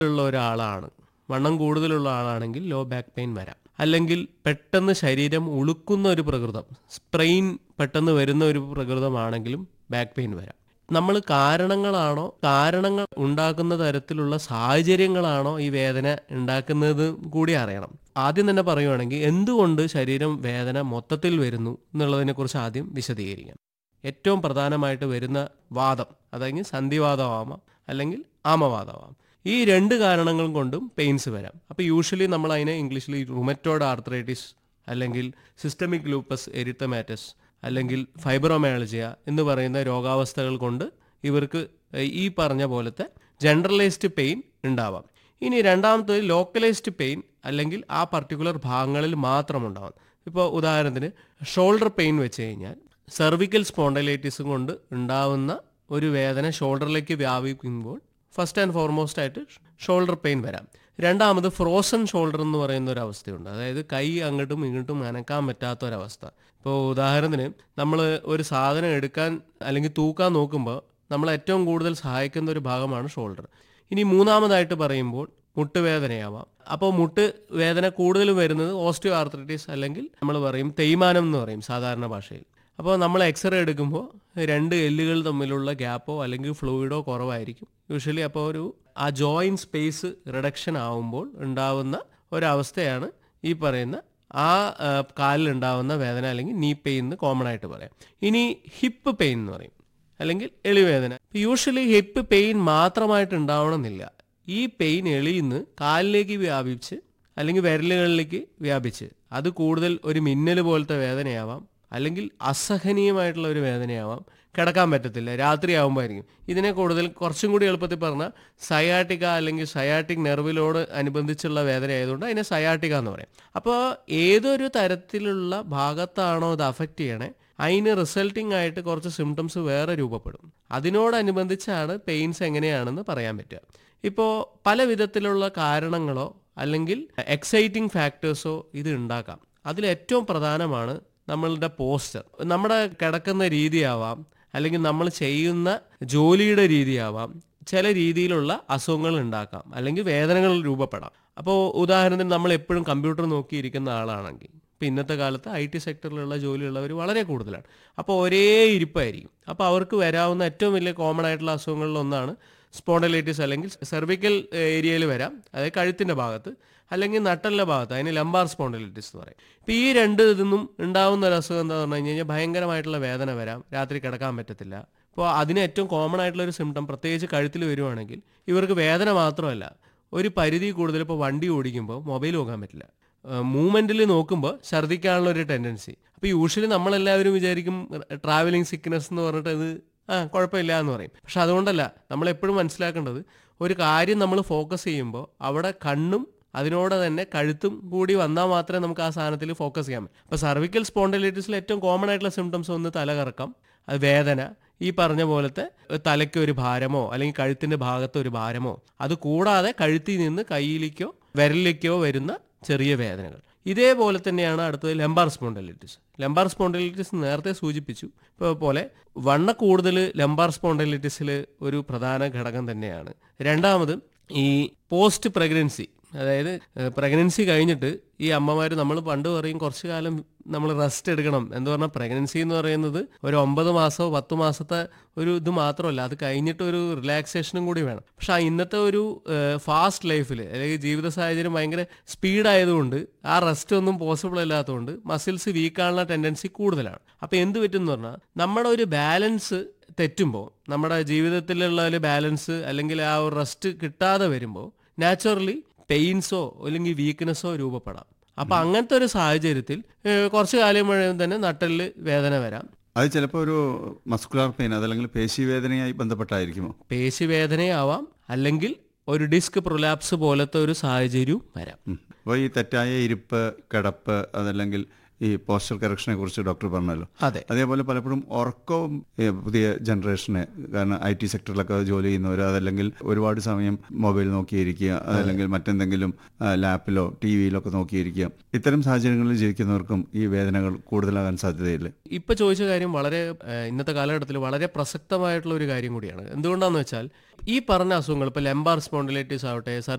ഉള്ള ഒരാളാണ് വണ്ണം കൂടുതലുള്ള ആളാണെങ്കിൽ ലോ ബാക്ക് പെയിൻ വരാം അല്ലെങ്കിൽ പെട്ടെന്ന് ശരീരം ഉളുക്കുന്ന ഒരു പ്രകൃതം സ്പ്രെയിൻ പെട്ടെന്ന് വരുന്ന ഒരു പ്രകൃതമാണെങ്കിലും ബാക്ക് പെയിൻ വരാം നമ്മൾ കാരണങ്ങളാണോ കാരണങ്ങൾ ഉണ്ടാക്കുന്ന തരത്തിലുള്ള സാഹചര്യങ്ങളാണോ ഈ വേദന ഉണ്ടാക്കുന്നത് കൂടി അറിയണം ആദ്യം തന്നെ പറയുവാണെങ്കിൽ എന്തുകൊണ്ട് ശരീരം വേദന മൊത്തത്തിൽ വരുന്നു എന്നുള്ളതിനെ കുറിച്ച് ആദ്യം വിശദീകരിക്കാം ഏറ്റവും പ്രധാനമായിട്ട് വരുന്ന വാദം അതായത് സന്ധിവാദമാവാം അല്ലെങ്കിൽ ആമവാദമാവാം ഈ രണ്ട് കാരണങ്ങൾ കൊണ്ടും പെയിൻസ് വരാം അപ്പോൾ യൂഷ്വലി നമ്മൾ അതിനെ ഇംഗ്ലീഷിൽ റുമറ്റോഡ് ആർത്രൈറ്റിസ് അല്ലെങ്കിൽ സിസ്റ്റമിക് ലൂപ്പസ് എരിത്തമാറ്റസ് അല്ലെങ്കിൽ ഫൈബ്രോമയാളജിയ എന്ന് പറയുന്ന രോഗാവസ്ഥകൾ കൊണ്ട് ഇവർക്ക് ഈ പറഞ്ഞ പോലത്തെ ജനറലൈസ്ഡ് പെയിൻ ഉണ്ടാവാം ഇനി രണ്ടാമത്തത് ലോക്കലൈസ്ഡ് പെയിൻ അല്ലെങ്കിൽ ആ പർട്ടിക്കുലർ ഭാഗങ്ങളിൽ മാത്രം ഉണ്ടാവാം ഇപ്പോൾ ഉദാഹരണത്തിന് ഷോൾഡർ പെയിൻ വെച്ച് കഴിഞ്ഞാൽ സെർവിക്കൽ സ്പോണ്ടലൈറ്റിസ് കൊണ്ട് ഉണ്ടാവുന്ന ഒരു വേദന ഷോൾഡറിലേക്ക് വ്യാപിക്കുമ്പോൾ ഫസ്റ്റ് ആൻഡ് ഫോർമോസ്റ്റ് ആയിട്ട് ഷോൾഡർ പെയിൻ വരാം രണ്ടാമത് ഫ്രോസൺ ഷോൾഡർ എന്ന് പറയുന്ന ഒരു അവസ്ഥയുണ്ട് അതായത് കൈ അങ്ങോട്ടും ഇങ്ങോട്ടും അനക്കാൻ പറ്റാത്ത ഒരവസ്ഥ ഇപ്പോൾ ഉദാഹരണത്തിന് നമ്മൾ ഒരു സാധനം എടുക്കാൻ അല്ലെങ്കിൽ തൂക്കാൻ നോക്കുമ്പോൾ നമ്മൾ ഏറ്റവും കൂടുതൽ സഹായിക്കുന്ന ഒരു ഭാഗമാണ് ഷോൾഡർ ഇനി മൂന്നാമതായിട്ട് പറയുമ്പോൾ മുട്ടുവേദനയാവാം അപ്പോൾ മുട്ട് വേദന കൂടുതലും വരുന്നത് ഓസ്റ്റിയോ ആർത്രൈറ്റിസ് അല്ലെങ്കിൽ നമ്മൾ പറയും തേയ്മാനം എന്ന് പറയും സാധാരണ ഭാഷയിൽ അപ്പോൾ നമ്മൾ എക്സ്റേ എടുക്കുമ്പോൾ രണ്ട് എല്ലുകൾ തമ്മിലുള്ള ഗ്യാപ്പോ അല്ലെങ്കിൽ ഫ്ലൂയിഡോ കുറവായിരിക്കും യൂഷ്വലി അപ്പോൾ ഒരു ആ ജോയിൻ സ്പേസ് റിഡക്ഷൻ ആവുമ്പോൾ ഉണ്ടാവുന്ന ഒരവസ്ഥയാണ് ഈ പറയുന്ന ആ കാലിൽ ഉണ്ടാവുന്ന വേദന അല്ലെങ്കിൽ നീ പെയിൻ എന്ന് കോമൺ ആയിട്ട് പറയാം ഇനി ഹിപ്പ് പെയിൻ എന്ന് പറയും അല്ലെങ്കിൽ എളിവേദന യൂഷ്വലി ഹിപ്പ് പെയിൻ മാത്രമായിട്ട് ഉണ്ടാവണമെന്നില്ല ഈ പെയിൻ എളിയിന്ന് കാലിലേക്ക് വ്യാപിച്ച് അല്ലെങ്കിൽ വിരലുകളിലേക്ക് വ്യാപിച്ച് അത് കൂടുതൽ ഒരു മിന്നൽ പോലത്തെ വേദനയാവാം അല്ലെങ്കിൽ അസഹനീയമായിട്ടുള്ള ഒരു വേദനയാവാം കിടക്കാൻ പറ്റത്തില്ല രാത്രി ആകുമ്പോഴായിരിക്കും ഇതിനെ കൂടുതൽ കുറച്ചും കൂടി എളുപ്പത്തിൽ പറഞ്ഞാൽ സയാട്ടിക്ക അല്ലെങ്കിൽ സയാട്ടിക് നെർവിലോട് അനുബന്ധിച്ചുള്ള വേദന ആയതുകൊണ്ട് അതിനെ സയാട്ടിക്ക എന്ന് പറയും അപ്പോൾ ഏതൊരു തരത്തിലുള്ള ഭാഗത്താണോ ഇത് അഫക്റ്റ് ചെയ്യണേ അതിന് റിസൾട്ടിംഗ് ആയിട്ട് കുറച്ച് സിംറ്റംസ് വേറെ രൂപപ്പെടും അതിനോടനുബന്ധിച്ചാണ് പെയിൻസ് എങ്ങനെയാണെന്ന് പറയാൻ പറ്റുക ഇപ്പോൾ പല വിധത്തിലുള്ള കാരണങ്ങളോ അല്ലെങ്കിൽ എക്സൈറ്റിംഗ് ഫാക്ടേഴ്സോ ഇത് ഉണ്ടാക്കാം അതിൽ ഏറ്റവും പ്രധാനമാണ് നമ്മളുടെ പോസ്റ്റർ നമ്മുടെ കിടക്കുന്ന രീതിയാവാം അല്ലെങ്കിൽ നമ്മൾ ചെയ്യുന്ന ജോലിയുടെ രീതിയാവാം ചില രീതിയിലുള്ള അസുഖങ്ങൾ ഉണ്ടാക്കാം അല്ലെങ്കിൽ വേദനകൾ രൂപപ്പെടാം അപ്പോൾ ഉദാഹരണത്തിന് നമ്മൾ എപ്പോഴും കമ്പ്യൂട്ടർ നോക്കിയിരിക്കുന്ന ആളാണെങ്കിൽ ഇപ്പോൾ ഇന്നത്തെ കാലത്ത് ഐ ടി സെക്ടറിലുള്ള ജോലിയുള്ളവർ വളരെ കൂടുതലാണ് അപ്പോൾ ഒരേ ഇരിപ്പായിരിക്കും അപ്പോൾ അവർക്ക് വരാവുന്ന ഏറ്റവും വലിയ കോമൺ ആയിട്ടുള്ള അസുഖങ്ങളിലൊന്നാണ് സ്പോണ്ടലൈറ്റിസ് അല്ലെങ്കിൽ സെർവിക്കൽ ഏരിയയിൽ വരാം അതായത് കഴുത്തിൻ്റെ ഭാഗത്ത് അല്ലെങ്കിൽ നട്ടലിൻ്റെ ഭാഗത്ത് അതിന് ലംബാർ സ്പോണ്ടലൈറ്റിസ് എന്ന് പറയും ഇപ്പോൾ ഈ രണ്ട് ഇതിന്നും ഉണ്ടാവുന്ന ഒരു അസുഖം എന്താ പറഞ്ഞു കഴിഞ്ഞാൽ ഭയങ്കരമായിട്ടുള്ള വേദന വരാം രാത്രി കിടക്കാൻ പറ്റത്തില്ല അപ്പോൾ അതിന് ഏറ്റവും കോമൺ ആയിട്ടുള്ള ഒരു സിംറ്റം പ്രത്യേകിച്ച് കഴുത്തിൽ വരുവാണെങ്കിൽ ഇവർക്ക് വേദന മാത്രമല്ല ഒരു പരിധി കൂടുതൽ ഇപ്പോൾ വണ്ടി ഓടിക്കുമ്പോൾ മൊബൈൽ നോക്കാൻ പറ്റില്ല മൂവ്മെൻറ്റിൽ നോക്കുമ്പോൾ ഛർദ്ദിക്കാനുള്ള ഒരു ടെൻഡൻസി അപ്പോൾ യൂഷ്വലി നമ്മളെല്ലാവരും വിചാരിക്കും ട്രാവലിംഗ് സിക്നസ് എന്ന് പറഞ്ഞിട്ട് അത് ആ കുഴപ്പമില്ല എന്ന് പറയും പക്ഷെ അതുകൊണ്ടല്ല നമ്മൾ എപ്പോഴും മനസ്സിലാക്കേണ്ടത് ഒരു കാര്യം നമ്മൾ ഫോക്കസ് ചെയ്യുമ്പോൾ അവിടെ കണ്ണും അതിനോട് തന്നെ കഴുത്തും കൂടി വന്നാൽ മാത്രമേ നമുക്ക് ആ സാധനത്തിൽ ഫോക്കസ് ചെയ്യാൻ പറ്റും അപ്പോൾ സർവിക്കൽ സ്പോണ്ടലൈറ്റിസിൽ ഏറ്റവും കോമൺ ആയിട്ടുള്ള സിംറ്റംസ് ഒന്ന് തലകറക്കം അത് വേദന ഈ പറഞ്ഞ പോലത്തെ തലയ്ക്ക് ഒരു ഭാരമോ അല്ലെങ്കിൽ കഴുത്തിൻ്റെ ഭാഗത്ത് ഒരു ഭാരമോ അത് കൂടാതെ കഴുത്തിൽ നിന്ന് കയ്യിലേക്കോ വിരലിലേക്കോ വരുന്ന ചെറിയ വേദനകൾ ഇതേപോലെ തന്നെയാണ് അടുത്തത് ലെമ്പാർ സ്പോണ്ടലൈറ്റിസ് ലെമ്പാർ സ്പോണ്ടലൈറ്റിസ് നേരത്തെ സൂചിപ്പിച്ചു ഇപ്പോൾ പോലെ വണ്ണ കൂടുതൽ ലെമ്പാർ സ്പോണ്ടലൈറ്റിസിൽ ഒരു പ്രധാന ഘടകം തന്നെയാണ് രണ്ടാമത് ഈ പോസ്റ്റ് പ്രഗ്നൻസി അതായത് പ്രഗ്നൻസി കഴിഞ്ഞിട്ട് ഈ അമ്മമാർ നമ്മൾ പണ്ട് പറയും കുറച്ചു കാലം നമ്മൾ റെസ്റ്റ് എടുക്കണം എന്ന് പറഞ്ഞാൽ പ്രഗ്നൻസി എന്ന് പറയുന്നത് ഒരു ഒമ്പത് മാസമോ പത്ത് മാസത്തെ ഒരു ഇത് മാത്രമല്ല അത് കഴിഞ്ഞിട്ട് ഒരു റിലാക്സേഷനും കൂടി വേണം പക്ഷെ ഇന്നത്തെ ഒരു ഫാസ്റ്റ് ലൈഫിൽ അല്ലെങ്കിൽ ജീവിത സാഹചര്യം ഭയങ്കര സ്പീഡായതുകൊണ്ട് ആ റെസ്റ്റ് ഒന്നും പോസിബിൾ അല്ലാത്തതുകൊണ്ട് മസിൽസ് വീക്കാനുള്ള ടെൻഡൻസി കൂടുതലാണ് അപ്പോൾ എന്ത് പറ്റും എന്ന് പറഞ്ഞാൽ നമ്മുടെ ഒരു ബാലൻസ് തെറ്റുമ്പോൾ നമ്മുടെ ജീവിതത്തിലുള്ള ഒരു ബാലൻസ് അല്ലെങ്കിൽ ആ ഒരു റെസ്റ്റ് കിട്ടാതെ വരുമ്പോൾ നാച്ചുറലി പെയിൻസോ അല്ലെങ്കിൽ വീക്ക്നെസ്സോ രൂപപ്പെടാം അപ്പൊ അങ്ങനത്തെ ഒരു സാഹചര്യത്തിൽ കുറച്ചു കാലം മുഴുവൻ തന്നെ നട്ടലിൽ വേദന വരാം അത് ചിലപ്പോൾ ഒരു മസ്കുലാർ പെയിൻ അതല്ലെങ്കിൽ പേശിവേദനയായി ബന്ധപ്പെട്ടായിരിക്കുമോ പേശി വേദനയാവാം അല്ലെങ്കിൽ ഒരു ഡിസ്ക് പ്രൊലാപ്സ് പോലത്തെ ഒരു സാഹചര്യവും വരാം അപ്പോൾ ഈ തെറ്റായ ഇരിപ്പ് കിടപ്പ് അതല്ലെങ്കിൽ ഈ പോസ്റ്റർ കറക്ഷനെ കുറിച്ച് ഡോക്ടർ പറഞ്ഞല്ലോ അതെ അതേപോലെ പലപ്പോഴും ഉറക്കവും ഏ, പുതിയ ജനറേഷന് കാരണം ഐ ടി സെക്ടറിലൊക്കെ ജോലി ചെയ്യുന്നവർ അതല്ലെങ്കിൽ ഒരുപാട് സമയം മൊബൈൽ നോക്കിയിരിക്കുക അതല്ലെങ്കിൽ മറ്റെന്തെങ്കിലും ആ, ലാപ്പിലോ ടി വിയിലോ ഒക്കെ നോക്കിയിരിക്കുക ഇത്തരം സാഹചര്യങ്ങളിൽ ജീവിക്കുന്നവർക്കും ഈ വേദനകൾ കൂടുതലാകാൻ സാധ്യതയില്ലേ ഇപ്പൊ ചോദിച്ച കാര്യം വളരെ ഏഹ്, ഇന്നത്തെ കാലഘട്ടത്തിൽ വളരെ പ്രസക്തമായിട്ടുള്ള ഒരു കാര്യം കൂടിയാണ് എന്തുകൊണ്ടാന്ന് വെച്ചാൽ ഈ പറഞ്ഞ അസുഖങ്ങൾ ഇപ്പൊ ലെംബാർ സ്പോണ്ടിലൈറ്റിസ് ആവട്ടെ